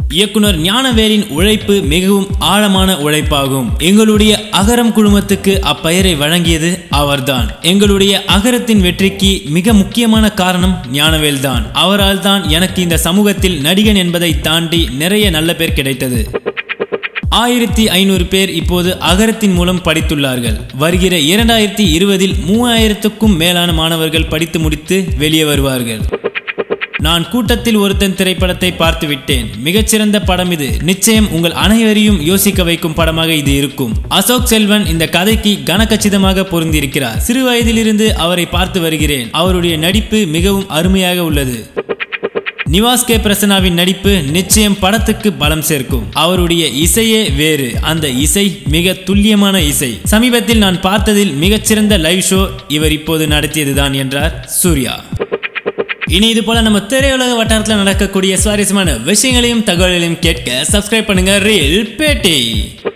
இயக்குனர் ஞானவேலின் உழைப்பு மிகவும் ஆழமான உழைப்பாகும் எங்களுடைய அகரம் குழுமத்துக்கு அப்பெயரை வழங்கியது அவர்தான் எங்களுடைய அகரத்தின் வெற்றிக்கு மிக முக்கியமான காரணம் ஞானவேல் தான் அவரால் தான் எனக்கு இந்த சமூகத்தில் நடிகன் என்பதை தாண்டி நிறைய நல்ல பேர் கிடைத்தது ஆயிரத்தி ஐநூறு பேர் இப்போது அகரத்தின் மூலம் படித்துள்ளார்கள் வருகிற இரண்டாயிரத்தி இருபதில் மூவாயிரத்துக்கும் மேலான மாணவர்கள் படித்து முடித்து வெளியே வருவார்கள் நான் கூட்டத்தில் ஒருத்தன் திரைப்படத்தை பார்த்து விட்டேன் மிகச்சிறந்த படம் இது நிச்சயம் உங்கள் அனைவரையும் யோசிக்க வைக்கும் படமாக இது இருக்கும் அசோக் செல்வன் இந்த கதைக்கு கனகச்சிதமாக பொருந்திருக்கிறார் சிறு வயதிலிருந்து அவரை பார்த்து வருகிறேன் அவருடைய நடிப்பு மிகவும் அருமையாக உள்ளது நிவாஸ் கே பிரசன்னாவின் நடிப்பு நிச்சயம் படத்துக்கு பலம் சேர்க்கும் அவருடைய இசையே வேறு அந்த இசை மிக துல்லியமான இசை சமீபத்தில் நான் பார்த்ததில் மிகச்சிறந்த லைவ் ஷோ இவர் இப்போது நடத்தியதுதான் என்றார் சூர்யா இனி இது போல நம்ம திரையுலக வட்டாரத்தில் நடக்கக்கூடிய சுவாரஸ்யமான விஷயங்களையும் தகவல்களையும் கேட்க சப்ஸ்கிரைப் பண்ணுங்க ரீல் பேட்டி